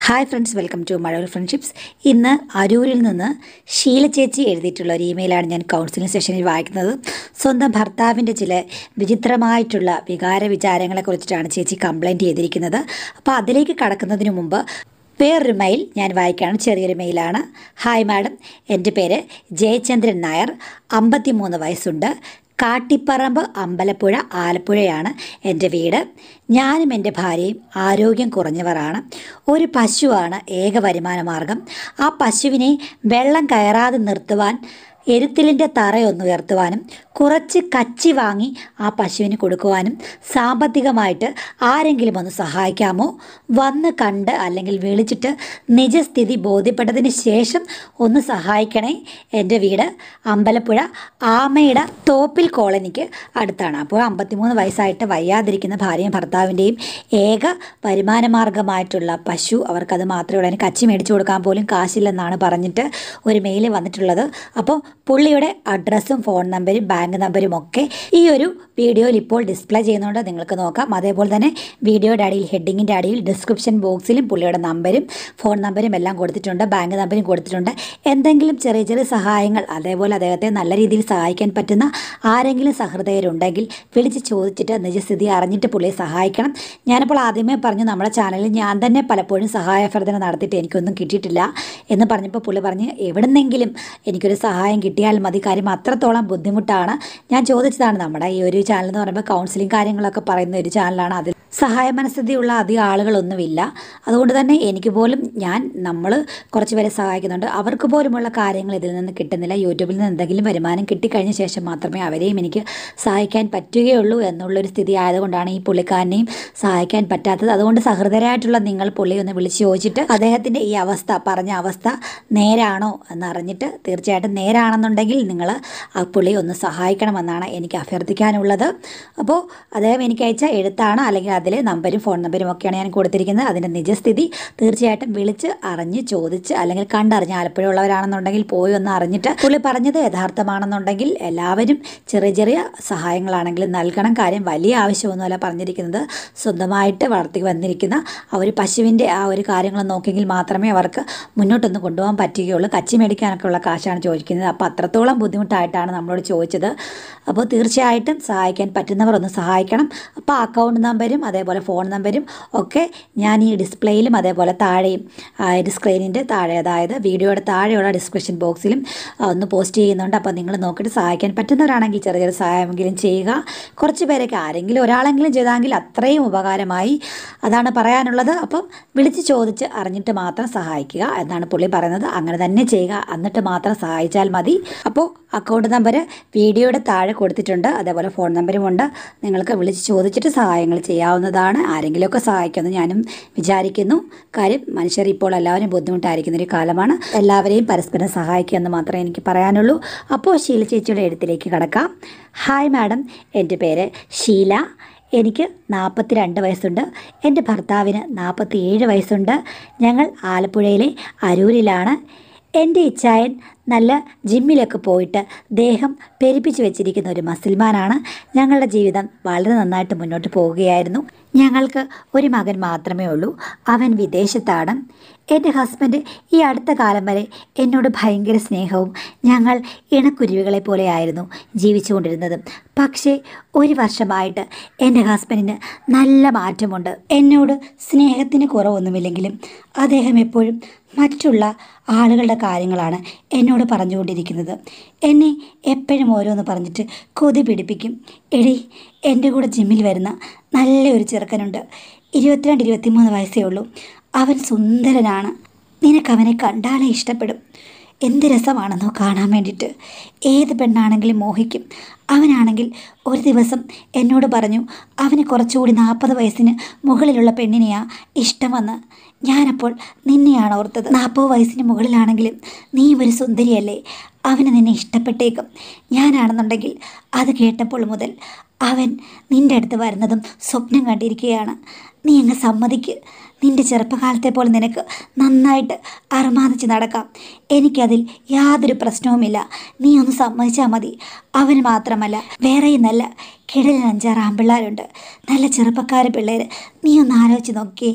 hi friends welcome to Mazhavil friendships ഇന്ന് അരൂരിൽ നിന്ന് ഷീല ചേച്ചി എഴുതിയിട്ടുള്ള ഒരു ഇമെയിലാണ് ഞാൻ കൗൺസിലിംഗ് സെഷനിൽ വായിക്കുന്നത് സ്വന്തം ഭർത്താവിൻ്റെ ചില വിചിത്രമായിട്ടുള്ള വികാര വിചാരങ്ങളെ കുറിച്ചിട്ടാണ് ചേച്ചി കംപ്ലൈൻറ്റ് ചെയ്തിരിക്കുന്നത് അപ്പോൾ അതിലേക്ക് കടക്കുന്നതിന് മുമ്പ് വേറൊരു മെയിൽ ഞാൻ വായിക്കുകയാണ് ചെറിയൊരു മെയിലാണ് ഹായ് മാഡം എൻ്റെ പേര് ജയചന്ദ്രൻ നായർ അമ്പത്തിമൂന്ന് വയസ്സുണ്ട് കാട്ടിപ്പറമ്പ് അമ്പലപ്പുഴ ആലപ്പുഴയാണ് എൻ്റെ വീട് ഞാനും എൻ്റെ ഭാര്യയും ആരോഗ്യം കുറഞ്ഞവരാണ് ഒരു പശുവാണ് ഏക വരുമാന മാർഗം ആ പശുവിനെ വെള്ളം കയറാതെ നിർത്തുവാൻ എരുത്തിലിൻ്റെ തറയൊന്ന് ഉയർത്തുവാനും കുറച്ച് കച്ചി വാങ്ങി ആ പശുവിന് കൊടുക്കുവാനും സാമ്പത്തികമായിട്ട് ആരെങ്കിലും ഒന്ന് സഹായിക്കാമോ വന്ന് കണ്ട് അല്ലെങ്കിൽ വിളിച്ചിട്ട് നിജസ്ഥിതി ബോധ്യപ്പെട്ടതിന് ശേഷം ഒന്ന് സഹായിക്കണേ എൻ്റെ വീട് അമ്പലപ്പുഴ ആമയുടെ തോപ്പിൽ കോളനിക്ക് അടുത്താണ് അപ്പോൾ അമ്പത്തിമൂന്ന് വയസ്സായിട്ട് വയ്യാതിരിക്കുന്ന ഭാര്യയും ഭർത്താവിൻ്റെയും ഏക വരുമാന മാർഗമായിട്ടുള്ള പശു അവർക്കത് മാത്രമേ ഉള്ളൂ അതിന് കച്ചി മേടിച്ചു കൊടുക്കാൻ പോലും കാശില്ലെന്നാണ് പറഞ്ഞിട്ട് ഒരു മെയിൽ വന്നിട്ടുള്ളത് അപ്പോൾ പുള്ളിയുടെ അഡ്രസ്സും ഫോൺ നമ്പരും ബാങ്ക് നമ്പരും ഒക്കെ ഈ ഒരു വീഡിയോയിൽ ഇപ്പോൾ ഡിസ്പ്ലേ ചെയ്യുന്നുണ്ട് നിങ്ങൾക്ക് നോക്കാം അതേപോലെ തന്നെ വീഡിയോയുടെ അടിയിൽ ഹെഡിങ്ങിൻ്റെ അടിയിൽ ഡിസ്ക്രിപ്ഷൻ ബോക്സിലും പുള്ളിയുടെ നമ്പരും ഫോൺ നമ്പരും എല്ലാം കൊടുത്തിട്ടുണ്ട് ബാങ്ക് നമ്പരും കൊടുത്തിട്ടുണ്ട് എന്തെങ്കിലും ചെറിയ ചെറിയ സഹായങ്ങൾ അതേപോലെ അദ്ദേഹത്തെ നല്ല രീതിയിൽ സഹായിക്കാൻ പറ്റുന്ന ആരെങ്കിലും സഹൃദയരുണ്ടെങ്കിൽ വിളിച്ച് ചോദിച്ചിട്ട് നിജസ്ഥിതി അറിഞ്ഞിട്ട് പുള്ളിയെ സഹായിക്കണം ഞാനിപ്പോൾ ആദ്യമേ പറഞ്ഞു നമ്മുടെ ചാനലിൽ ഞാൻ തന്നെ പലപ്പോഴും സഹായാഭ്യർത്ഥന നടത്തിയിട്ട് എനിക്കൊന്നും കിട്ടിയിട്ടില്ല എന്ന് പറഞ്ഞപ്പോൾ പുള്ളി പറഞ്ഞ് എവിടുന്നെങ്കിലും എനിക്കൊരു സഹായം കിട്ടിയാൽ മതി കാര്യം അത്രത്തോളം ബുദ്ധിമുട്ടാണ് ഞാൻ ചോദിച്ചതാണ് നമ്മുടെ ഈ ഒരു ചാനൽ എന്ന് പറയുമ്പോൾ കൗൺസിലിംഗ് കാര്യങ്ങളൊക്കെ പറയുന്ന ഒരു ചാനലാണ് അതിൽ സഹായ മനസ്ഥിതിയുള്ള അധികം ആളുകളൊന്നുമില്ല അതുകൊണ്ട് തന്നെ എനിക്ക് പോലും ഞാൻ നമ്മൾ കുറച്ച് പേരെ സഹായിക്കുന്നുണ്ട് അവർക്ക് പോലുമുള്ള കാര്യങ്ങൾ ഇതിൽ നിന്ന് കിട്ടുന്നില്ല യൂട്യൂബിൽ നിന്ന് എന്തെങ്കിലും വരുമാനം കിട്ടിക്കഴിഞ്ഞ ശേഷം മാത്രമേ അവരെയും എനിക്ക് സഹായിക്കാൻ പറ്റുകയുള്ളൂ എന്നുള്ളൊരു സ്ഥിതി ആയതുകൊണ്ടാണ് ഈ പുള്ളിക്കാരനെയും സഹായിക്കാൻ പറ്റാത്തത് അതുകൊണ്ട് സഹൃദയരായിട്ടുള്ള നിങ്ങൾ പുള്ളി ഒന്ന് വിളിച്ച് ചോദിച്ചിട്ട് അദ്ദേഹത്തിൻ്റെ ഈ അവസ്ഥ പറഞ്ഞ അവസ്ഥ നേരാണോ എന്നറിഞ്ഞിട്ട് തീർച്ചയായിട്ടും നേരാണെന്നുണ്ടെങ്കിൽ നിങ്ങൾ ആ പുള്ളിയെ ഒന്ന് സഹായിക്കണമെന്നാണ് എനിക്ക് അഭ്യർത്ഥിക്കാനുള്ളത് അപ്പോൾ അദ്ദേഹം എനിക്ക് അയച്ച എഴുത്താണ് അല്ലെങ്കിൽ അതിൽ നമ്പരും ഫോൺ നമ്പരും ഒക്കെയാണ് ഞാൻ കൊടുത്തിരിക്കുന്നത് അതിൻ്റെ നിജസ്ഥിതി തീർച്ചയായിട്ടും വിളിച്ച് അറിഞ്ഞ് ചോദിച്ച് അല്ലെങ്കിൽ കണ്ടറിഞ്ഞ് ആലപ്പുഴ ഉള്ളവരാണെന്നുണ്ടെങ്കിൽ പോയി ഒന്ന് അറിഞ്ഞിട്ട് പുള്ളി പറഞ്ഞത് യഥാർത്ഥമാണെന്നുണ്ടെങ്കിൽ എല്ലാവരും ചെറിയ ചെറിയ സഹായങ്ങളാണെങ്കിലും നൽകണം കാര്യം വലിയ ആവശ്യമൊന്നുമല്ല പറഞ്ഞിരിക്കുന്നത് സ്വന്തമായിട്ട് വളർത്തി വന്നിരിക്കുന്ന ആ ഒരു പശുവിൻ്റെ ആ ഒരു കാര്യങ്ങൾ നോക്കിയെങ്കിൽ മാത്രമേ അവർക്ക് മുന്നോട്ടൊന്ന് കൊണ്ടുപോകാൻ പറ്റുകയുള്ളൂ കച്ചി മേടിക്കാനൊക്കെ ഉള്ള കാശാണ് ചോദിക്കുന്നത് അപ്പോൾ അത്രത്തോളം ബുദ്ധിമുട്ടായിട്ടാണ് നമ്മളോട് ചോദിച്ചത് അപ്പോൾ തീർച്ചയായിട്ടും സഹായിക്കാൻ പറ്റുന്നവർ ഒന്ന് സഹായിക്കണം അപ്പോൾ അക്കൗണ്ട് നമ്പരും അതേപോലെ ഫോൺ നമ്പരും ഒക്കെ ഞാൻ ഈ ഡിസ്പ്ലേയിലും അതേപോലെ താഴെയും ഒരു സ്ക്രീനിൻ്റെ താഴെ അതായത് വീഡിയോയുടെ താഴെയുള്ള ഡിസ്ക്രിപ്ഷൻ ബോക്സിലും ഒന്ന് പോസ്റ്റ് ചെയ്യുന്നുണ്ട് അപ്പോൾ നിങ്ങൾ നോക്കിയിട്ട് സഹായിക്കാൻ പറ്റുന്നവരാണെങ്കിൽ ചെറിയ ചെറിയ സഹായമെങ്കിലും ചെയ്യുക കുറച്ച് പേരൊക്കെ ആരെങ്കിലും ഒരാളെങ്കിലും ചെയ്താങ്കിൽ അത്രയും ഉപകാരമായി അതാണ് പറയാനുള്ളത് അപ്പം വിളിച്ച് ചോദിച്ച് അറിഞ്ഞിട്ട് മാത്രം സഹായിക്കുക എന്നാണ് പുള്ളി പറയുന്നത് അങ്ങനെ തന്നെ ചെയ്യുക എന്നിട്ട് മാത്രം സഹായിച്ചാൽ മതി അപ്പോൾ അക്കൗണ്ട് നമ്പർ വീഡിയോയുടെ താഴെ കൊടുത്തിട്ടുണ്ട് അതേപോലെ ഫോൺ നമ്പരും ഉണ്ട് നിങ്ങൾക്ക് വിളിച്ച് ചോദിച്ചിട്ട് സഹായങ്ങൾ ചെയ്യാവുന്നതാണ് ആരെങ്കിലുമൊക്കെ സഹായിക്കുമെന്ന് ഞാനും വിചാരിക്കുന്നു കാര്യം മനുഷ്യർ ഇപ്പോൾ എല്ലാവരും ബുദ്ധിമുട്ടായിരിക്കുന്ന ഒരു കാലമാണ് എല്ലാവരെയും പരസ്പരം സഹായിക്കുക എന്ന് മാത്രമേ എനിക്ക് പറയാനുള്ളൂ അപ്പോൾ ശീല ചേച്ചിയുടെ എഴുത്തിലേക്ക് കടക്കാം ഹായ് മാഡം എൻ്റെ പേര് ഷീല എനിക്ക് നാൽപ്പത്തി രണ്ട് വയസ്സുണ്ട് എൻ്റെ ഭർത്താവിന് നാൽപ്പത്തി ഏഴ് വയസ്സുണ്ട് ഞങ്ങൾ ആലപ്പുഴയിലെ അരൂരിലാണ് എൻ്റെ ഇച്ചായൻ നല്ല ജിമ്മിലൊക്കെ പോയിട്ട് ദേഹം പെരുപ്പിച്ച് വെച്ചിരിക്കുന്ന ഒരു മസിൽമാനാണ് ഞങ്ങളുടെ ജീവിതം വളരെ നന്നായിട്ട് മുന്നോട്ട് പോവുകയായിരുന്നു ഞങ്ങൾക്ക് ഒരു മകൻ മാത്രമേ ഉള്ളൂ അവൻ വിദേശത്താണ് എൻ്റെ ഹസ്ബൻഡ് ഈ അടുത്ത കാലം വരെ എന്നോട് ഭയങ്കര സ്നേഹവും ഞങ്ങൾ ഇണക്കുരുവികളെ പോലെയായിരുന്നു ജീവിച്ചുകൊണ്ടിരുന്നത് പക്ഷേ ഒരു വർഷമായിട്ട് എൻ്റെ ഹസ്ബൻഡിന് നല്ല മാറ്റമുണ്ട് എന്നോട് സ്നേഹത്തിന് കുറവൊന്നുമില്ലെങ്കിലും അദ്ദേഹം എപ്പോഴും മറ്റുള്ള ആളുകളുടെ കാര്യങ്ങളാണ് എന്നോട് പറഞ്ഞുകൊണ്ടിരിക്കുന്നത് എന്നെ എപ്പോഴും ഓരോന്ന് പറഞ്ഞിട്ട് കൊതി പിടിപ്പിക്കും എടി എൻ്റെ കൂടെ ജിമ്മിൽ വരുന്ന നല്ലൊരു ചെറുക്കനുണ്ട് ഇരുപത്തിരണ്ട് ഇരുപത്തിമൂന്ന് വയസ്സേ ഉള്ളൂ അവൻ സുന്ദരനാണ് നിനക്കവനെ കണ്ടാലേ ഇഷ്ടപ്പെടും എന്ത് രസമാണെന്നോ കാണാൻ വേണ്ടിയിട്ട് ഏത് പെണ്ണാണെങ്കിലും മോഹിക്കും അവനാണെങ്കിൽ ഒരു ദിവസം എന്നോട് പറഞ്ഞു അവന് കുറച്ചുകൂടി നാൽപ്പത് വയസ്സിന് മുകളിലുള്ള പെണ്ണിനെയാ ഇഷ്ടമെന്ന് ഞാനപ്പോൾ നിന്നെയാണ് ഓർത്തത് നാൽപ്പത് വയസ്സിന് മുകളിലാണെങ്കിലും നീ ഒരു സുന്ദരിയല്ലേ അവന് നിന്നെ ഇഷ്ടപ്പെട്ടേക്കും ഞാനാണെന്നുണ്ടെങ്കിൽ അത് കേട്ടപ്പോൾ മുതൽ അവൻ നിൻ്റെ അടുത്ത് വരുന്നതും സ്വപ്നം കണ്ടിരിക്കുകയാണ് നീ അങ്ങ് സമ്മതിക്ക് നിൻ്റെ ചെറുപ്പകാലത്തെ പോലെ നിനക്ക് നന്നായിട്ട് അർമാദിച്ച് നടക്കാം എനിക്കതിൽ യാതൊരു പ്രശ്നവുമില്ല നീ ഒന്ന് സമ്മതിച്ചാൽ മതി അവന് മാത്രമല്ല വേറെയും നല്ല കിടലിന് അഞ്ചാറ് ആൺപിള്ളേരുണ്ട് നല്ല ചെറുപ്പക്കാര പിള്ളേർ നീ ഒന്ന് ആലോചിച്ച് നോക്കിയേ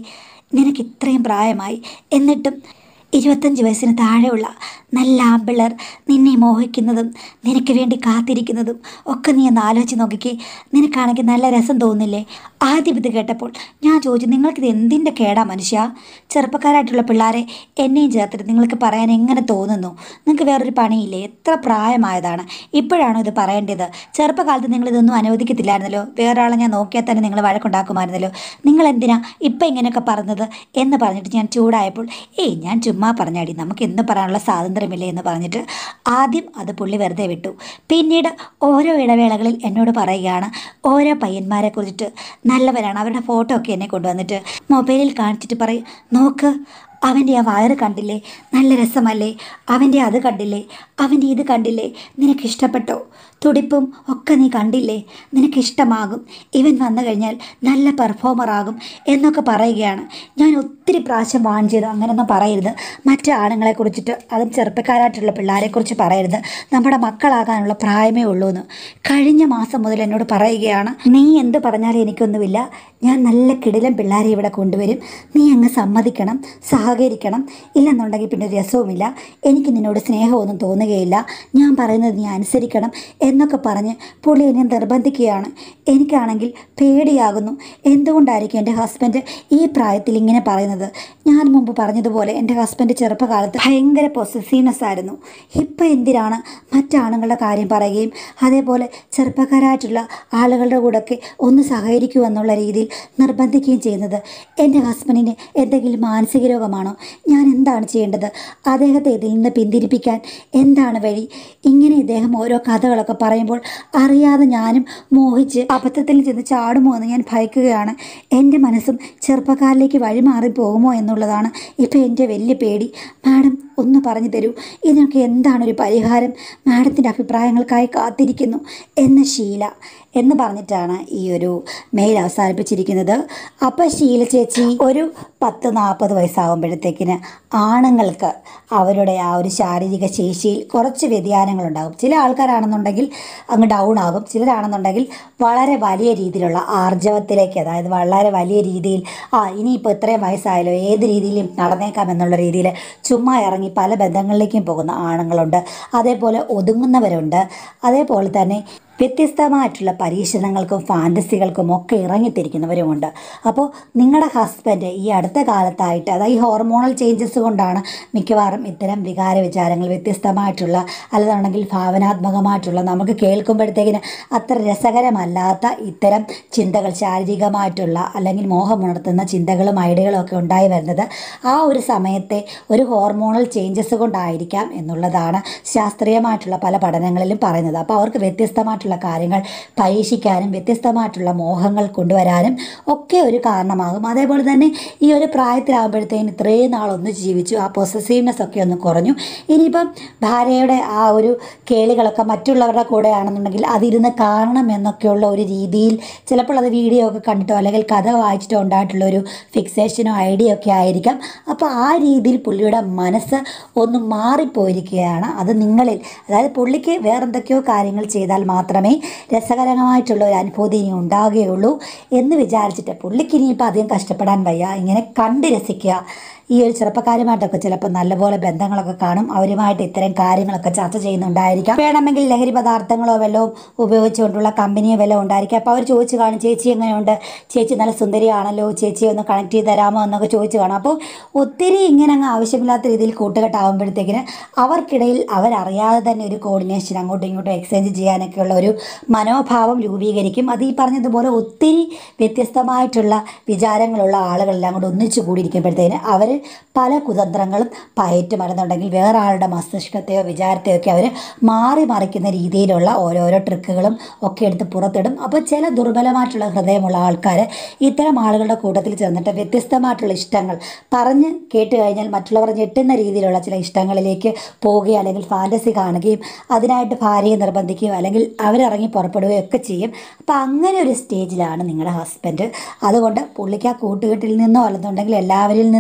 നിനക്ക് ഇത്രയും പ്രായമായി എന്നിട്ടും ഇരുപത്തഞ്ച് വയസ്സിന് താഴെയുള്ള നല്ല ആമ്പിള്ളർ നിന്നെ മോഹിക്കുന്നതും നിനക്ക് വേണ്ടി കാത്തിരിക്കുന്നതും ഒക്കെ നീ ഒന്ന് ആലോചിച്ച് നോക്കിക്കേ നിനക്കാണെങ്കിൽ നല്ല രസം തോന്നില്ലേ ആദ്യം ഇത് കേട്ടപ്പോൾ ഞാൻ ചോദിച്ചു നിങ്ങൾക്കിത് എന്തിൻ്റെ കേടാ മനുഷ്യ ചെറുപ്പക്കാരായിട്ടുള്ള പിള്ളേരെ എന്നെയും ചേർത്തിട്ട് നിങ്ങൾക്ക് പറയാൻ എങ്ങനെ തോന്നുന്നു നിങ്ങൾക്ക് വേറൊരു പണിയില്ലേ എത്ര പ്രായമായതാണ് ഇപ്പോഴാണോ ഇത് പറയേണ്ടത് ചെറുപ്പകാലത്ത് നിങ്ങൾ ഇതൊന്നും അനുവദിക്കത്തില്ലായിരുന്നല്ലോ വേറെ ആളെ ഞാൻ നോക്കിയാൽ തന്നെ നിങ്ങൾ വഴക്കുണ്ടാക്കുമായിരുന്നല്ലോ നിങ്ങൾ എന്തിനാ ഇപ്പം ഇങ്ങനെയൊക്കെ പറഞ്ഞത് എന്ന് പറഞ്ഞിട്ട് ഞാൻ ചൂടായപ്പോൾ ഏയ് ഞാൻ ചുമ്മാ പറഞ്ഞാടി നമുക്ക് എന്ത് പറയാനുള്ള സ്വാതന്ത്ര്യമില്ലേ എന്ന് പറഞ്ഞിട്ട് ആദ്യം അത് പുള്ളി വെറുതെ വിട്ടു പിന്നീട് ഓരോ ഇടവേളകളിൽ എന്നോട് പറയുകയാണ് ഓരോ പയ്യന്മാരെ കുറിച്ചിട്ട് നല്ലവരാണ് അവരുടെ ഫോട്ടോ ഒക്കെ എന്നെ കൊണ്ടുവന്നിട്ട് മൊബൈലിൽ കാണിച്ചിട്ട് പറയും നോക്ക് അവൻ്റെ ആ വയറ് കണ്ടില്ലേ നല്ല രസമല്ലേ അവൻ്റെ അത് കണ്ടില്ലേ അവൻ്റെ ഇത് കണ്ടില്ലേ നിനക്ക് ഇഷ്ടപ്പെട്ടോ തുടിപ്പും ഒക്കെ നീ കണ്ടില്ലേ നിനക്ക് ഇഷ്ടമാകും ഇവൻ വന്നു കഴിഞ്ഞാൽ നല്ല പെർഫോമർ ആകും എന്നൊക്കെ പറയുകയാണ് ഞാൻ ഒത്തിരി പ്രാവശ്യം വാൺ ചെയ്തു അങ്ങനെയൊന്നും പറയരുത് മറ്റു ആണുങ്ങളെ കുറിച്ചിട്ട് അതും ചെറുപ്പക്കാരായിട്ടുള്ള പിള്ളേരെക്കുറിച്ച് പറയരുത് നമ്മുടെ മക്കളാകാനുള്ള പ്രായമേ ഉള്ളൂ എന്ന് കഴിഞ്ഞ മാസം മുതൽ എന്നോട് പറയുകയാണ് നീ എന്ത് പറഞ്ഞാലും എനിക്കൊന്നുമില്ല ഞാൻ നല്ല കിടിലം പിള്ളേരെ ഇവിടെ കൊണ്ടുവരും നീ അങ്ങ് സമ്മതിക്കണം സഹകരിക്കണം ഇല്ലെന്നുണ്ടെങ്കിൽ പിന്നെ ഒരു രസവുമില്ല എനിക്ക് നിന്നോട് സ്നേഹമൊന്നും തോന്നുകയില്ല ഞാൻ പറയുന്നത് നീ അനുസരിക്കണം എന്നൊക്കെ പറഞ്ഞ് പുള്ളി എന്നെ നിർബന്ധിക്കുകയാണ് എനിക്കാണെങ്കിൽ പേടിയാകുന്നു എന്തുകൊണ്ടായിരിക്കും എൻ്റെ ഹസ്ബൻഡ് ഈ പ്രായത്തിൽ ഇങ്ങനെ പറയുന്നത് ഞാൻ മുമ്പ് പറഞ്ഞതുപോലെ എൻ്റെ ഹസ്ബൻഡ് ചെറുപ്പകാലത്ത് ഭയങ്കര പൊസസീവ്നെസ് ആയിരുന്നു ഇപ്പം എന്തിനാണ് മറ്റാണുങ്ങളുടെ കാര്യം പറയുകയും അതേപോലെ ചെറുപ്പക്കാരായിട്ടുള്ള ആളുകളുടെ കൂടെയൊക്കെ ഒന്ന് സഹകരിക്കൂ എന്നുള്ള രീതിയിൽ നിർബന്ധിക്കുകയും ചെയ്യുന്നത് എൻ്റെ ഹസ്ബൻഡിന് എന്തെങ്കിലും മാനസിക രോഗമാണോ ഞാൻ എന്താണ് ചെയ്യേണ്ടത് അദ്ദേഹത്തെ ഇതിൽ നിന്ന് പിന്തിരിപ്പിക്കാൻ എന്താണ് വഴി ഇങ്ങനെ ഇദ്ദേഹം ഓരോ കഥകളൊക്കെ പറയുമ്പോൾ അറിയാതെ ഞാനും മോഹിച്ച് അബദ്ധത്തിൽ ചെന്ന് ചാടുമോ എന്ന് ഞാൻ ഭയക്കുകയാണ് എൻ്റെ മനസ്സും ചെറുപ്പക്കാരിലേക്ക് വഴിമാറി പോകുമോ എന്നുള്ളതാണ് ഇപ്പോൾ എൻ്റെ വലിയ പേടി മാഡം ഒന്ന് പറഞ്ഞു തരൂ ഇതിനൊക്കെ എന്താണൊരു പരിഹാരം മാഡത്തിൻ്റെ അഭിപ്രായങ്ങൾക്കായി കാത്തിരിക്കുന്നു എന്ന ശീല എന്ന് പറഞ്ഞിട്ടാണ് ഈ ഒരു മെയിൽ അവസാനിപ്പിച്ചിരിക്കുന്നത് അപ്പം ശീല ചേച്ചി ഒരു പത്ത് നാൽപ്പത് വയസ്സാകുമ്പോഴത്തേക്കിന് ആണുങ്ങൾക്ക് അവരുടെ ആ ഒരു ശാരീരിക ശേഷിയിൽ കുറച്ച് വ്യതിയാനങ്ങളുണ്ടാകും ചില ആൾക്കാരാണെന്നുണ്ടെങ്കിൽ അങ്ങ് ഡൗൺ ആകും ചിലരാണെന്നുണ്ടെങ്കിൽ വളരെ വലിയ രീതിയിലുള്ള ആർജവത്തിലേക്ക് അതായത് വളരെ വലിയ രീതിയിൽ ആ ഇനിയിപ്പോൾ ഇത്രയും വയസ്സായാലോ ഏത് രീതിയിലും നടന്നേക്കാം എന്നുള്ള രീതിയിൽ ചുമ്മാ ഇറങ്ങി പല ബന്ധങ്ങളിലേക്കും പോകുന്ന ആണുങ്ങളുണ്ട് അതേപോലെ ഒതുങ്ങുന്നവരുണ്ട് അതേപോലെ തന്നെ വ്യത്യസ്തമായിട്ടുള്ള പരീക്ഷണങ്ങൾക്കും ഫാൻറ്റസികൾക്കും ഒക്കെ ഇറങ്ങിത്തിരിക്കുന്നവരുമുണ്ട് അപ്പോൾ നിങ്ങളുടെ ഹസ്ബൻഡ് ഈ അടുത്ത കാലത്തായിട്ട് അതായത് ഈ ഹോർമോണൽ ചേഞ്ചസ് കൊണ്ടാണ് മിക്കവാറും ഇത്തരം വികാര വിചാരങ്ങൾ വ്യത്യസ്തമായിട്ടുള്ള അല്ലാന്നുണ്ടെങ്കിൽ ഭാവനാത്മകമായിട്ടുള്ള നമുക്ക് കേൾക്കുമ്പോഴത്തേക്കിന് അത്ര രസകരമല്ലാത്ത ഇത്തരം ചിന്തകൾ ശാരീരികമായിട്ടുള്ള അല്ലെങ്കിൽ മോഹമുണർത്തുന്ന ചിന്തകളും ഐഡിയകളും ഒക്കെ ഉണ്ടായി വരുന്നത് ആ ഒരു സമയത്തെ ഒരു ഹോർമോണൽ ചേഞ്ചസ് കൊണ്ടായിരിക്കാം എന്നുള്ളതാണ് ശാസ്ത്രീയമായിട്ടുള്ള പല പഠനങ്ങളിലും പറയുന്നത് അപ്പോൾ അവർക്ക് വ്യത്യസ്തമായിട്ടുള്ള കാര്യങ്ങൾ പരീക്ഷിക്കാനും വ്യത്യസ്തമായിട്ടുള്ള മോഹങ്ങൾ കൊണ്ടുവരാനും ഒക്കെ ഒരു കാരണമാകും അതേപോലെ തന്നെ ഈ ഒരു പ്രായത്തിലാകുമ്പോഴത്തേനും ഇത്രയും നാളൊന്ന് ജീവിച്ചു ആ പൊസസീവ്നെസ് ഒക്കെ ഒന്ന് കുറഞ്ഞു ഇനിയിപ്പം ഭാര്യയുടെ ആ ഒരു കേളികളൊക്കെ മറ്റുള്ളവരുടെ കൂടെ ആണെന്നുണ്ടെങ്കിൽ അതിരുന്ന് കാണണം എന്നൊക്കെയുള്ള ഒരു രീതിയിൽ ചിലപ്പോൾ അത് വീഡിയോ ഒക്കെ കണ്ടിട്ടോ അല്ലെങ്കിൽ കഥ വായിച്ചിട്ടോ ഉണ്ടായിട്ടുള്ള ഒരു ഫിക്സേഷനോ ഐഡിയ ഒക്കെ ആയിരിക്കാം അപ്പോൾ ആ രീതിയിൽ പുള്ളിയുടെ മനസ്സ് ഒന്ന് മാറിപ്പോയിരിക്കുകയാണ് അത് നിങ്ങളിൽ അതായത് പുള്ളിക്ക് വേറെന്തൊക്കെയോ കാര്യങ്ങൾ ചെയ്താൽ മാത്രമേ രസകരമായിട്ടുള്ള ഒരു അനുഭൂതി ഇനി ഉണ്ടാകുകയുള്ളൂ എന്ന് വിചാരിച്ചിട്ട് പുള്ളിക്ക് ഇനിയിപ്പോൾ അധികം കഷ്ടപ്പെടാൻ വയ്യ ഇങ്ങനെ കണ്ട് രസിക്കുക ഈ ഒരു ചെറുപ്പക്കാരുമായിട്ടൊക്കെ ചിലപ്പോൾ നല്ലപോലെ ബന്ധങ്ങളൊക്കെ കാണും അവരുമായിട്ട് ഇത്തരം കാര്യങ്ങളൊക്കെ ചർച്ച ചെയ്യുന്നുണ്ടായിരിക്കാം വേണമെങ്കിൽ ലഹരി പദാർത്ഥങ്ങളോ വല്ലതും ഉപയോഗിച്ചുകൊണ്ടുള്ള കമ്പനിയോ വല്ലതും ഉണ്ടായിരിക്കും അപ്പോൾ അവർ ചോദിച്ചു കാണും ചേച്ചി എങ്ങനെയുണ്ട് ചേച്ചി നല്ല സുന്ദരിയാണല്ലോ ചേച്ചി ഒന്ന് കണക്ട് ചെയ്ത് തരാമോ എന്നൊക്കെ ചോദിച്ചു കാണും അപ്പോൾ ഒത്തിരി ഇങ്ങനെ അങ്ങ് ആവശ്യമില്ലാത്ത രീതിയിൽ കൂട്ടുകെട്ടാകുമ്പോഴത്തേക്കിന് അവർക്കിടയിൽ അവരറിയാതെ തന്നെ ഒരു കോർഡിനേഷൻ അങ്ങോട്ടും ഇങ്ങോട്ടും എക്സ്ചേഞ്ച് ചെയ്യാനൊക്കെയുള്ള ഒരു മനോഭാവം രൂപീകരിക്കും അത് ഈ പറഞ്ഞതുപോലെ ഒത്തിരി വ്യത്യസ്തമായിട്ടുള്ള വിചാരങ്ങളുള്ള ആളുകളെല്ലാം കൂടെ ഒന്നിച്ചു കൂടിയിരിക്കുമ്പോഴത്തേന് അവർ പല കുതന്ത്രങ്ങളും പയറ്റുമരുന്നുണ്ടെങ്കിൽ വേറെ ആളുടെ മസ്തിഷ്കത്തെയോ വിചാരത്തെയോ ഒക്കെ അവർ മാറി മറിക്കുന്ന രീതിയിലുള്ള ഓരോരോ ട്രിക്കുകളും ഒക്കെ എടുത്ത് പുറത്തിടും അപ്പോൾ ചില ദുർബലമായിട്ടുള്ള ഹൃദയമുള്ള ആൾക്കാർ ഇത്തരം ആളുകളുടെ കൂട്ടത്തിൽ ചേർന്നിട്ട് വ്യത്യസ്തമായിട്ടുള്ള ഇഷ്ടങ്ങൾ പറഞ്ഞ് കേട്ട് കഴിഞ്ഞാൽ മറ്റുള്ളവർ ഞെട്ടുന്ന രീതിയിലുള്ള ചില ഇഷ്ടങ്ങളിലേക്ക് പോവുകയോ അല്ലെങ്കിൽ ഫാൻറ്റസി കാണുകയും അതിനായിട്ട് ഭാര്യയെ നിർബന്ധിക്കുകയോ അല്ലെങ്കിൽ അവരിറങ്ങി പുറപ്പെടുകയോ ഒക്കെ ചെയ്യും അപ്പോൾ അങ്ങനെ ഒരു സ്റ്റേജിലാണ് നിങ്ങളുടെ ഹസ്ബൻഡ് അതുകൊണ്ട് പുള്ളിക്ക് ആ കൂട്ടുകെട്ടിൽ നിന്നോ അല്ലെന്നുണ്ടെങ്കിൽ എല്ലാവരിൽ നിന്നോ കിട്ടിയിട്ടുള്ള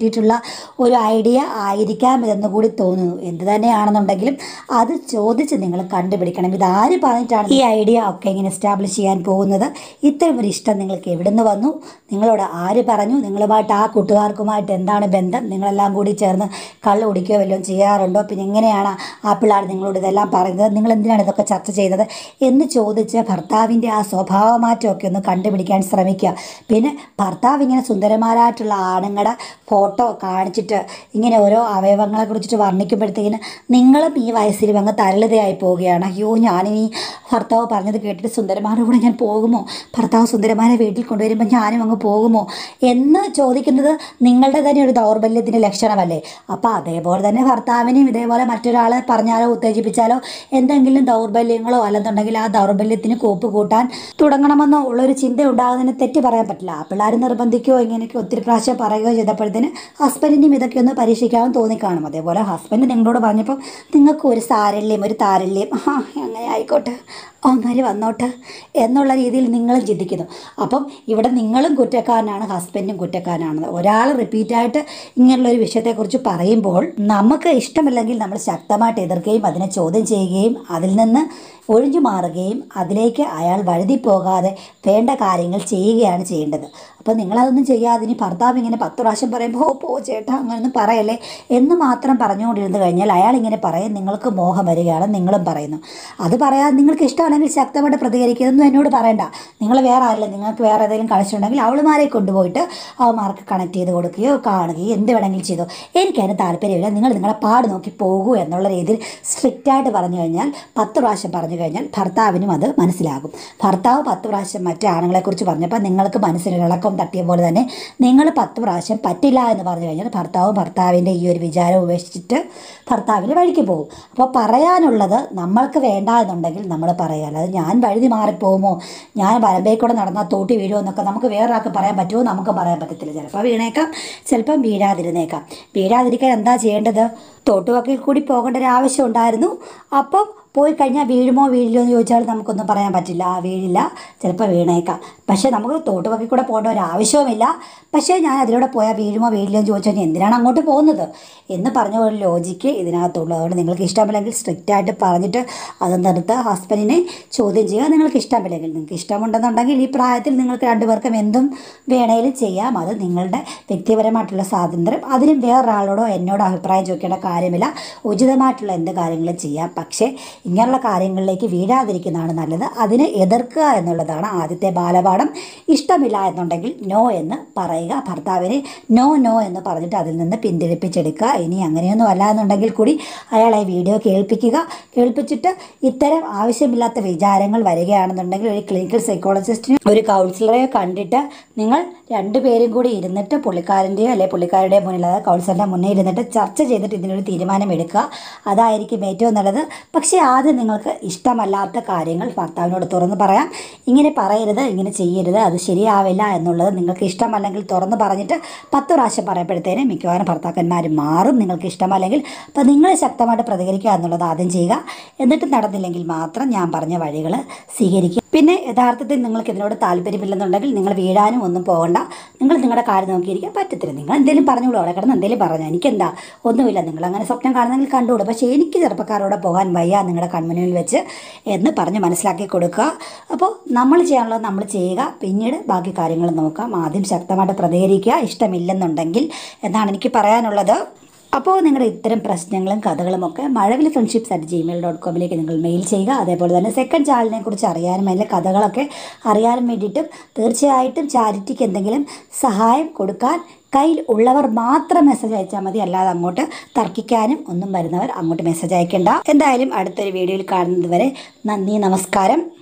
കിട്ടിയിട്ടുള്ള ഒരു ഐഡിയ ആയിരിക്കാം ഇതെന്ന് കൂടി തോന്നുന്നു എന്ത് തന്നെയാണെന്നുണ്ടെങ്കിലും അത് ചോദിച്ച് നിങ്ങൾ കണ്ടുപിടിക്കണം ഇത് ആര് പറഞ്ഞിട്ടാണ് ഈ ഐഡിയ ഒക്കെ ഇങ്ങനെ എസ്റ്റാബ്ലിഷ് ചെയ്യാൻ പോകുന്നത് ഇത്തരം ഒരു ഇഷ്ടം നിങ്ങൾക്ക് എവിടെ നിന്ന് വന്നു നിങ്ങളോട് ആര് പറഞ്ഞു നിങ്ങളുമായിട്ട് ആ കൂട്ടുകാർക്കുമായിട്ട് എന്താണ് ബന്ധം നിങ്ങളെല്ലാം കൂടി ചേർന്ന് കള്ള് കുടിക്കുകയോ വല്ലതും ചെയ്യാറുണ്ടോ പിന്നെ എങ്ങനെയാണ് ആ പിള്ളേർ നിങ്ങളോട് ഇതെല്ലാം പറയുന്നത് നിങ്ങൾ എന്തിനാണ് ഇതൊക്കെ ചർച്ച ചെയ്തത് എന്ന് ചോദിച്ച് ഭർത്താവിൻ്റെ ആ സ്വഭാവമാറ്റമൊക്കെ ഒന്ന് കണ്ടുപിടിക്കാൻ ശ്രമിക്കുക പിന്നെ ഭർത്താവ് ഇങ്ങനെ സുന്ദരന്മാരായിട്ടുള്ള ആണുങ്ങളുടെ ഫോട്ടോ കാണിച്ചിട്ട് ഇങ്ങനെ ഓരോ അവയവങ്ങളെ കുറിച്ചിട്ട് വർണ്ണിക്കുമ്പോഴത്തേക്കിന് നിങ്ങളും ഈ വയസ്സിൽ അങ്ങ് തരളിതയായി പോവുകയാണ് അയ്യോ ഞാനിനി ഭർത്താവ് പറഞ്ഞത് കേട്ടിട്ട് സുന്ദരന്മാരുടെ കൂടെ ഞാൻ പോകുമോ ഭർത്താവ് സുന്ദരന്മാരെ വീട്ടിൽ കൊണ്ടുവരുമ്പോൾ ഞാനും അങ്ങ് പോകുമോ എന്ന് ചോദിക്കുന്നത് നിങ്ങളുടെ തന്നെ ഒരു ദൗർബല്യത്തിൻ്റെ ലക്ഷണമല്ലേ അപ്പോൾ അതേപോലെ തന്നെ ഭർത്താവിനെയും ഇതേപോലെ മറ്റൊരാളെ പറഞ്ഞാലോ ഉത്തേജിപ്പിച്ചാലോ എന്തെങ്കിലും ദൗർബല്യങ്ങളോ അല്ലെന്നുണ്ടെങ്കിൽ ആ ദൗർബല്യത്തിന് കോപ്പ് കൂട്ടാൻ തുടങ്ങണമെന്നോ ഉള്ളൊരു ചിന്ത ഉണ്ടാകുന്നതിന് തെറ്റ് പറയാൻ പറ്റില്ല ആ പിള്ളേർ നിർബന്ധിക്കുകയോ ഇങ്ങനെയൊക്കെ ഒത്തിരി പ്രാവശ്യം പറയുകയോ ചെയ്തപ്പോഴത്തേന് ഹസ്ബൻഡിനും ഇതൊക്കെ ഒന്ന് പരീക്ഷിക്കാമെന്ന് തോന്നിക്കാണും അതേപോലെ ഹസ്ബൻഡ് നിങ്ങളോട് പറഞ്ഞപ്പോൾ നിങ്ങൾക്ക് ഒരു സാരല്യം ഒരു താരല്യം ആ അങ്ങനെ ആയിക്കോട്ടെ അങ്ങനെ വന്നോട്ടെ എന്നുള്ള രീതിയിൽ നിങ്ങളും ചിന്തിക്കുന്നു അപ്പം ഇവിടെ നിങ്ങളും കുറ്റക്കാരനാണ് ഹസ്ബൻഡും കുറ്റക്കാരനാണ് ഒരാൾ റിപ്പീറ്റായിട്ട് ഇങ്ങനെയുള്ള ഒരു വിഷയത്തെക്കുറിച്ച് പറയുമ്പോൾ നമുക്ക് ഇഷ്ടമില്ലെങ്കിൽ നമ്മൾ ശക്തമായിട്ട് എതിർക്കുകയും അതിനെ ചോദ്യം ചെയ്യുകയും അതിൽ നിന്ന് ഒഴിഞ്ഞു മാറുകയും അതിലേക്ക് അയാൾ വഴുതി പോകാതെ വേണ്ട കാര്യങ്ങൾ ചെയ്യുകയാണ് ചെയ്യേണ്ടത് അപ്പോൾ നിങ്ങളതൊന്നും ചെയ്യാതെ ഇനി ഭർത്താവ് ഇങ്ങനെ പത്ത് പ്രാവശ്യം പറയുമ്പോൾ ഓ പോ ചേട്ടാ അങ്ങനെയൊന്നും പറയല്ലേ എന്ന് മാത്രം പറഞ്ഞുകൊണ്ടിരുന്ന് കഴിഞ്ഞാൽ അയാൾ ഇങ്ങനെ പറയും നിങ്ങൾക്ക് മോഹം വരികയാണ് നിങ്ങളും പറയുന്നു അത് പറയാൻ നിങ്ങൾക്ക് ഇഷ്ടമാണെങ്കിൽ ശക്തമായിട്ട് പ്രതികരിക്കുന്നതൊന്നും എന്നോട് പറയണ്ട നിങ്ങൾ വേറെ ആരില്ല നിങ്ങൾക്ക് വേറെ ഏതെങ്കിലും കളിച്ചിട്ടുണ്ടെങ്കിൽ അവളുമാരെ കൊണ്ടുപോയിട്ട് അവന്മാർക്ക് കണക്ട് ചെയ്ത് കൊടുക്കുകയോ കാണുകയോ എന്ത് വേണമെങ്കിലും ചെയ്തോ എനിക്കതിന് താല്പര്യമില്ല നിങ്ങൾ നിങ്ങളെ പാട് നോക്കി പോകൂ എന്നുള്ള രീതിയിൽ സ്ട്രിക്റ്റായിട്ട് പറഞ്ഞു കഴിഞ്ഞാൽ പത്ത് പ്രാവശ്യം പറഞ്ഞു കഴിഞ്ഞാൽ ഭർത്താവിനും അത് മനസ്സിലാകും ഭർത്താവ് പത്ത് പ്രാവശ്യം മറ്റു ആണുങ്ങളെക്കുറിച്ച് പറഞ്ഞപ്പോൾ നിങ്ങൾക്ക് മനസ്സിനൊരു ഇളക്കം തട്ടിയ പോലെ തന്നെ നിങ്ങൾ പത്ത് പ്രാവശ്യം പറ്റില്ല എന്ന് പറഞ്ഞു കഴിഞ്ഞാൽ ഭർത്താവും ഭർത്താവിൻ്റെ ഈ ഒരു വിചാരം ഉപേക്ഷിച്ചിട്ട് ഭർത്താവിന് വഴിക്ക് പോകും അപ്പോൾ പറയാനുള്ളത് നമ്മൾക്ക് വേണ്ട എന്നുണ്ടെങ്കിൽ നമ്മൾ പറയുക അല്ലാതെ ഞാൻ വഴുതി മാറിപ്പോകുമോ ഞാൻ വരമ്പേ കൂടെ നടന്നാൽ തോട്ടി വീഴുമോ എന്നൊക്കെ നമുക്ക് വേറൊരാൾക്ക് പറയാൻ പറ്റുമോ നമുക്ക് പറയാൻ പറ്റത്തില്ല ചിലപ്പോൾ വീണേക്കാം ചിലപ്പം വീഴാതിരുന്നേക്കാം വീഴാതിരിക്കാൻ എന്താ ചെയ്യേണ്ടത് തോട്ടുവക്കിൽ കൂടി പോകേണ്ട ഒരു ആവശ്യം ഉണ്ടായിരുന്നു അപ്പം പോയി കഴിഞ്ഞാൽ വീഴുമോ വീഴില്ലോ എന്ന് ചോദിച്ചാൽ നമുക്കൊന്നും പറയാൻ പറ്റില്ല ആ വീഴില്ല ചിലപ്പോൾ വീണേക്കാം പക്ഷേ നമുക്ക് തോട്ടുവക്കിൽ കൂടെ പോകേണ്ട ഒരു ആവശ്യവുമില്ല പക്ഷേ ഞാൻ അതിലൂടെ പോയാൽ വീഴുമോ വീഴില്ലോ എന്ന് ചോദിച്ചാൽ ഇനി എന്തിനാണ് അങ്ങോട്ട് പോകുന്നത് എന്ന് പറഞ്ഞ ഒരു ലോജിക്ക് ഇതിനകത്തുള്ളൂ അതുകൊണ്ട് നിങ്ങൾക്ക് ഇഷ്ടമില്ലെങ്കിൽ സ്ട്രിക്റ്റ് ആയിട്ട് പറഞ്ഞിട്ട് അത് നിർത്തുക ഹസ്ബൻഡിനെ ചോദ്യം ചെയ്യുക നിങ്ങൾക്ക് ഇഷ്ടമില്ലെങ്കിൽ നിങ്ങൾക്ക് ഇഷ്ടമുണ്ടെന്നുണ്ടെങ്കിൽ ഈ പ്രായത്തിൽ നിങ്ങൾക്ക് രണ്ടുപേർക്കും എന്തും വേണേലും ചെയ്യാം അത് നിങ്ങളുടെ വ്യക്തിപരമായിട്ടുള്ള സ്വാതന്ത്ര്യം അതിനും വേറൊരാളോടോ എന്നോടോ അഭിപ്രായം ചോദിക്കേണ്ട കാര്യമില്ല ഉചിതമായിട്ടുള്ള എന്ത് കാര്യങ്ങളും ചെയ്യാം പക്ഷേ ഇങ്ങനെയുള്ള കാര്യങ്ങളിലേക്ക് വീഴാതിരിക്കുന്നതാണ് നല്ലത് അതിനെ എതിർക്കുക എന്നുള്ളതാണ് ആദ്യത്തെ ബാലപാഠം ഇഷ്ടമില്ല എന്നുണ്ടെങ്കിൽ നോ എന്ന് പറയുക ഭർത്താവിനെ നോ നോ എന്ന് പറഞ്ഞിട്ട് അതിൽ നിന്ന് പിന്തിരിപ്പിച്ചെടുക്കുക ഇനി അങ്ങനെയൊന്നും അല്ല എന്നുണ്ടെങ്കിൽ കൂടി അയാളെ വീഡിയോ കേൾപ്പിക്കുക കേൾപ്പിച്ചിട്ട് ഇത്തരം ആവശ്യമില്ലാത്ത വിചാരങ്ങൾ വരികയാണെന്നുണ്ടെങ്കിൽ ഒരു ക്ലിനിക്കൽ സൈക്കോളജിസ്റ്റിനെ ഒരു കൗൺസിലറെ കണ്ടിട്ട് നിങ്ങൾ രണ്ടുപേരും കൂടി ഇരുന്നിട്ട് പുള്ളിക്കാരൻ്റെയോ അല്ലെ പുള്ളിക്കാരുടെയോ മുന്നിൽ അതായത് കൗൺസിലറിൻ്റെ മുന്നിൽ ഇരുന്നിട്ട് ചർച്ച ചെയ്തിട്ട് ഇതിനൊരു തീരുമാനം എടുക്കുക അതായിരിക്കും ഏറ്റവും നല്ലത് പക്ഷേ ആദ്യം നിങ്ങൾക്ക് ഇഷ്ടമല്ലാത്ത കാര്യങ്ങൾ ഭർത്താവിനോട് തുറന്ന് പറയാം ഇങ്ങനെ പറയരുത് ഇങ്ങനെ ചെയ്യരുത് അത് ശരിയാവില്ല എന്നുള്ളത് നിങ്ങൾക്ക് ഇഷ്ടമല്ലെങ്കിൽ തുറന്ന് പറഞ്ഞിട്ട് പത്ത് പ്രാവശ്യം പറയുമ്പോഴത്തേനും മിക്കവാറും ഭർത്താക്കന്മാർ മാറും നിങ്ങൾക്ക് ഇഷ്ടമല്ലെങ്കിൽ അപ്പോൾ നിങ്ങൾ ശക്തമായിട്ട് പ്രതികരിക്കുക എന്നുള്ളത് ആദ്യം ചെയ്യുക എന്നിട്ട് നടന്നില്ലെങ്കിൽ മാത്രം ഞാൻ പറഞ്ഞ വഴികൾ സ്വീകരിക്കുക പിന്നെ യഥാർത്ഥത്തിൽ നിങ്ങൾക്ക് ഇതിനോട് താല്പര്യമില്ലെന്നുണ്ടെങ്കിൽ നിങ്ങൾ വീഴാനും ഒന്നും പോകണ്ട നിങ്ങൾ നിങ്ങളുടെ കാര്യം നോക്കിയിരിക്കാൻ പറ്റത്തില്ല നിങ്ങൾ എന്തെങ്കിലും പറഞ്ഞോളൂ അവിടെ കിടന്ന് എന്തെങ്കിലും പറഞ്ഞു എനിക്കെന്താ ഒന്നുമില്ല നിങ്ങൾ അങ്ങനെ സ്വപ്നം കാണുന്നെങ്കിൽ കണ്ടുകൂടും പക്ഷേ എനിക്ക് ചെറുപ്പക്കാരോടെ പോകാൻ വയ്യ നിങ്ങളുടെ കൺമുന്നിൽ വെച്ച് എന്ന് പറഞ്ഞ് മനസ്സിലാക്കി കൊടുക്കുക അപ്പോൾ നമ്മൾ ചെയ്യാനുള്ളത് നമ്മൾ ചെയ്യുക പിന്നീട് ബാക്കി കാര്യങ്ങൾ നോക്കാം ആദ്യം ശക്തമായിട്ട് പ്രതികരിക്കുക ഇഷ്ടമില്ലെന്നുണ്ടെങ്കിൽ എന്നാണ് എനിക്ക് പറയാനുള്ളത് അപ്പോൾ നിങ്ങളുടെ ഇത്തരം പ്രശ്നങ്ങളും കഥകളും ഒക്കെ Mazhavil friendships at Gmail dot കോമിലേക്ക് നിങ്ങൾ മെയിൽ ചെയ്യുക അതേപോലെ തന്നെ സെക്കൻഡ് ചാനലിനെ കുറിച്ച് അറിയാനും അതിലെ കഥകളൊക്കെ അറിയാനും വേണ്ടിയിട്ടും തീർച്ചയായിട്ടും ചാരിറ്റിക്ക് എന്തെങ്കിലും സഹായം കൊടുക്കാൻ കയ്യിൽ ഉള്ളവർ മാത്രം മെസ്സേജ് അയച്ചാൽ മതി അല്ലാതെ അങ്ങോട്ട് തർക്കിക്കാനും ഒന്നും വരുന്നവർ അങ്ങോട്ട് മെസ്സേജ് അയക്കേണ്ട എന്തായാലും അടുത്തൊരു വീഡിയോയിൽ കാണുന്നത് വരെ നന്ദി നമസ്കാരം